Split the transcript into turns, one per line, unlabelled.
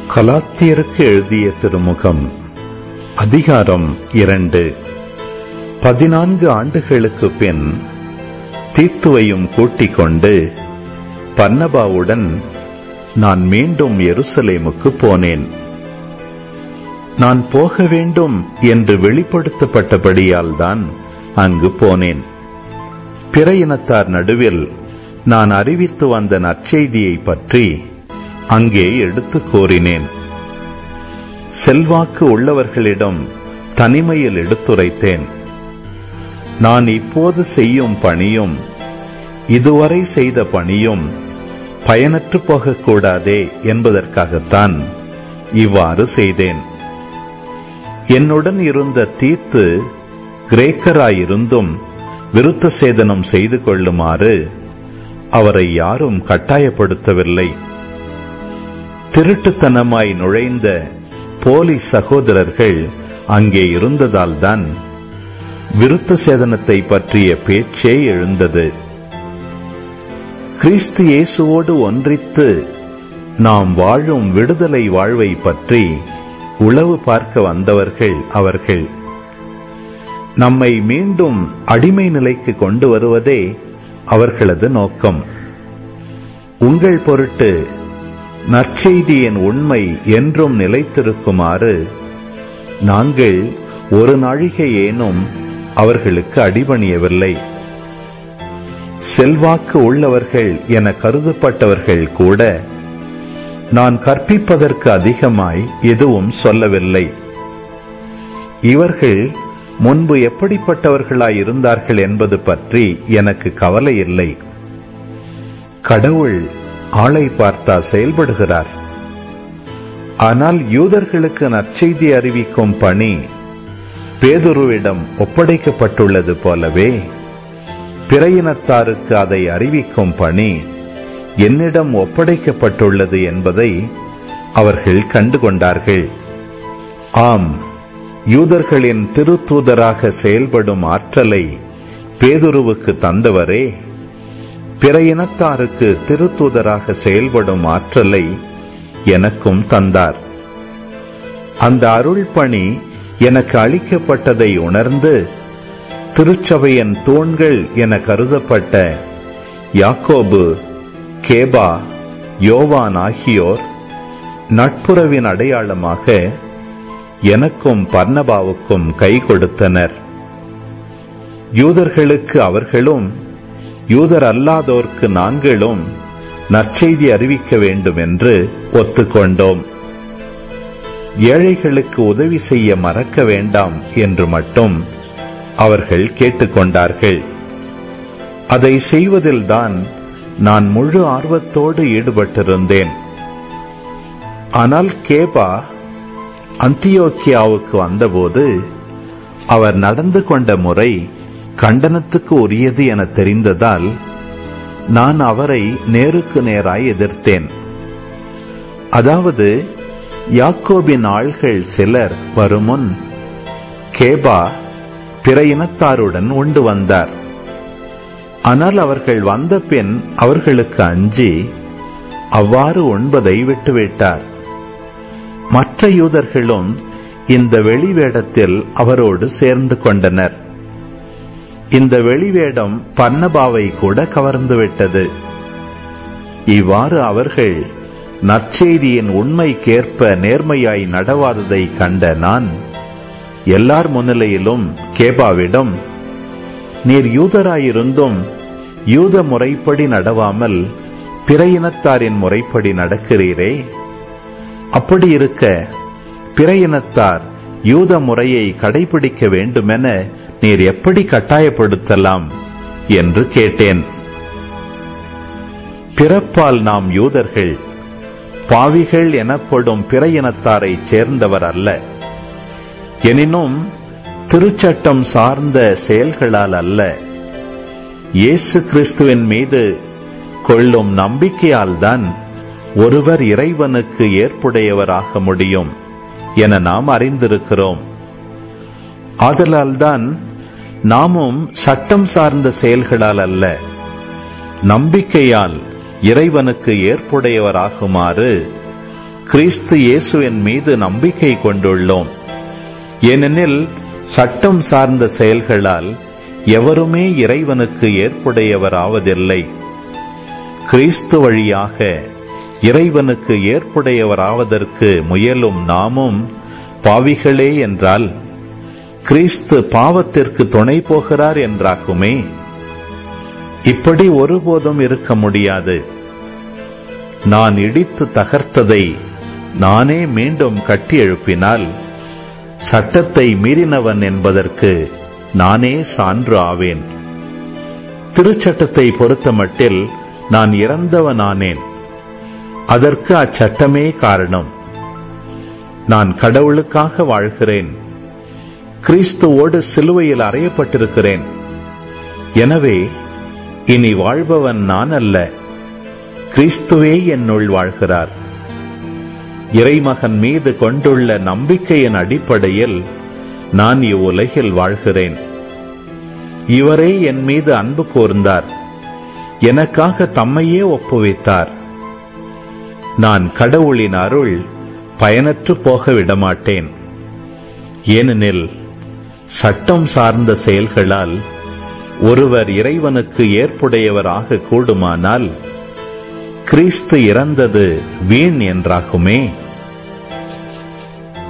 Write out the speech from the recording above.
கலாத்தியருக்கு எழுதிய திருமுகம் அதிகாரம் இரண்டு பதினான்கு ஆண்டுகளுக்கு பின் தீத்துவையும் கூட்டிக் கொண்டு பர்னபாவுடன் நான் மீண்டும் எருசலேமுக்கு போனேன் நான் போக வேண்டும் என்று வெளிப்படுத்தப்பட்டபடியால் தான் அங்கு போனேன் பிற இனத்தார் நடுவில் நான் அறிவித்து வந்த நற்செய்தியை பற்றி அங்கே எடுத்துக் கூறினேன் செல்வாக்கு உள்ளவர்களிடம் தனிமையில் எடுத்துரைத்தேன் நான் இப்போது செய்யும் பணியும் இதுவரை செய்த பணியும் பயனற்று போகக்கூடாதே என்பதற்காகத்தான் இவ்வாறு செய்தேன் என்னுடன் இருந்த தீத்து கிரேக்கராயிருந்தும் விருத்த சேதனம் செய்து கொள்ளுமாறு அவரை யாரும் கட்டாயப்படுத்தவில்லை திருட்டுத்தனமாய் நுழைந்த போலி சகோதரர்கள் அங்கே இருந்ததால்தான் விருத்த சேதனத்தை பற்றிய பேச்சே எழுந்தது கிறிஸ்து இயேசுவோடு ஒன்றித்து நாம் வாழும் விடுதலை வாழ்வை பற்றி உளவு பார்க்க வந்தவர்கள் அவர்கள் நம்மை மீண்டும் அடிமை நிலைக்கு கொண்டு வருவதே அவர்களது நோக்கம் உங்கள் பொருட்டு நற்செய்தியின் உண்மை என்றும் நிலைத்திருக்குமாறு நாங்கள் ஒரு நாழிகை ஏனும் அவர்களுக்கு அடிபணியவில்லை செல்வாக்கு உள்ளவர்கள் என கருதப்பட்டவர்கள் கூட நான் கற்பிப்பதற்கு அதிகமாய் எதுவும் சொல்லவில்லை இவர்கள் முன்பு எப்படிப்பட்டவர்களாய் இருந்தார்கள் என்பது பற்றி எனக்கு கவலை இல்லை கடவுள் ஆளை பார்த்தா செயல்படுகிறார் ஆனால் யூதர்களுக்கு நற்செய்தி அறிவிக்கும் பணி பேதுருவிடம் ஒப்படைக்கப்பட்டுள்ளது போலவே பிற இனத்தாருக்கு அதை அறிவிக்கும் பணி என்னிடம் ஒப்படைக்கப்பட்டுள்ளது என்பதை அவர்கள் கண்டுகொண்டார்கள் ஆம் யூதர்களின் திருத்தூதராக செயல்படும் ஆற்றலை பேதுருவுக்கு தந்தவரே பிற இனத்தாருக்கு திருத்தூதராக செயல்படும் ஆற்றலை எனக்கும் தந்தார் அந்த அருள் பணி எனக்கு அளிக்கப்பட்டதை உணர்ந்து திருச்சபையின் தூண்கள் என கருதப்பட்ட யாக்கோபு கேபா யோவான் ஆகியோர் நட்புறவின் அடையாளமாக எனக்கும் பர்ணபாவுக்கும் கை கொடுத்தனர் யூதர்களுக்கு அவர்களும் யூதர் அல்லாதோர்க்கு நாங்களும் நற்செய்தி அறிவிக்க வேண்டும் என்று ஒத்துக்கொண்டோம் ஏழைகளுக்கு உதவி செய்ய மறக்க வேண்டாம் என்று மட்டும் அவர்கள் கேட்டுக்கொண்டார்கள் அதை செய்வதில்தான் நான் முழு ஆர்வத்தோடு ஈடுபட்டிருந்தேன் ஆனால் கேபா அந்தியோக்கியாவுக்கு வந்தபோது அவர் நடந்து கொண்ட முறை கண்டனத்துக்கு உரியது என தெரிந்ததால் நான் அவரை நேருக்கு நேராய் எதிர்த்தேன் அதாவது யாக்கோபின் ஆள்கள் சிலர் வருமுன் கேபா பிற இனத்தாருடன் உண்டு வந்தார் ஆனால் அவர்கள் வந்த பின் அவர்களுக்கு அஞ்சி அவ்வாறு உண்பதை விட்டுவிட்டார் மற்ற யூதர்களும் இந்த வெளிவேடத்தில் அவரோடு சேர்ந்து கொண்டனர் இந்த வெளிவேடம் பன்னபாவை கூட கவர்ந்துவிட்டது இவ்வாறு அவர்கள் நற்செய்தியின் உண்மைக்கேற்ப நேர்மையாய் நடவாததை கண்ட நான் எல்லார் முன்னிலையிலும் கேபாவிடம் நீர் யூதராயிருந்தும் யூத முறைப்படி நடவாமல் பிற இனத்தாரின் முறைப்படி நடக்கிறீரே அப்படி இருக்க பிற இனத்தார் யூத முறையை கடைபிடிக்க வேண்டுமென நீர் எப்படி கட்டாயப்படுத்தலாம் என்று கேட்டேன் பிறப்பால் நாம் யூதர்கள் பாவிகள் எனப்படும் பிற இனத்தாரைச் சேர்ந்தவர் அல்ல எனினும் திருச்சட்டம் சார்ந்த செயல்களால் அல்ல இயேசு கிறிஸ்துவின் மீது கொள்ளும் நம்பிக்கையால் தான் ஒருவர் இறைவனுக்கு ஏற்புடையவராக முடியும் என நாம் அறிந்திருக்கிறோம் ஆதலால்தான் நாமும் சட்டம் சார்ந்த செயல்களால் அல்ல நம்பிக்கையால் இறைவனுக்கு ஏற்புடையவராகுமாறு கிறிஸ்து இயேசுவின் மீது நம்பிக்கை கொண்டுள்ளோம் ஏனெனில் சட்டம் சார்ந்த செயல்களால் எவருமே இறைவனுக்கு ஏற்புடையவராவதில்லை கிறிஸ்து வழியாக இறைவனுக்கு ஏற்புடையவராவதற்கு முயலும் நாமும் பாவிகளே என்றால் கிறிஸ்து பாவத்திற்கு துணை போகிறார் என்றாகுமே இப்படி ஒருபோதும் இருக்க முடியாது நான் இடித்து தகர்த்ததை நானே மீண்டும் கட்டி எழுப்பினால் சட்டத்தை மீறினவன் என்பதற்கு நானே சான்று ஆவேன் திருச்சட்டத்தை பொறுத்தமட்டில் நான் இறந்தவனானேன் அதற்கு அச்சட்டமே காரணம் நான் கடவுளுக்காக வாழ்கிறேன் கிறிஸ்துவோடு சிலுவையில் அறையப்பட்டிருக்கிறேன் எனவே இனி வாழ்பவன் நான் அல்ல கிறிஸ்துவே என்னுள் வாழ்கிறார் இறைமகன் மீது கொண்டுள்ள நம்பிக்கையின் அடிப்படையில் நான் இவ்வுலகில் வாழ்கிறேன் இவரே என் மீது அன்பு கூர்ந்தார் எனக்காக தம்மையே ஒப்புவித்தார் நான் கடவுளின் அருள் பயனற்று போக விடமாட்டேன் ஏனெனில் சட்டம் சார்ந்த செயல்களால் ஒருவர் இறைவனுக்கு ஏற்புடையவராக கூடுமானால் கிறிஸ்து இறந்தது வீண் என்றாகுமே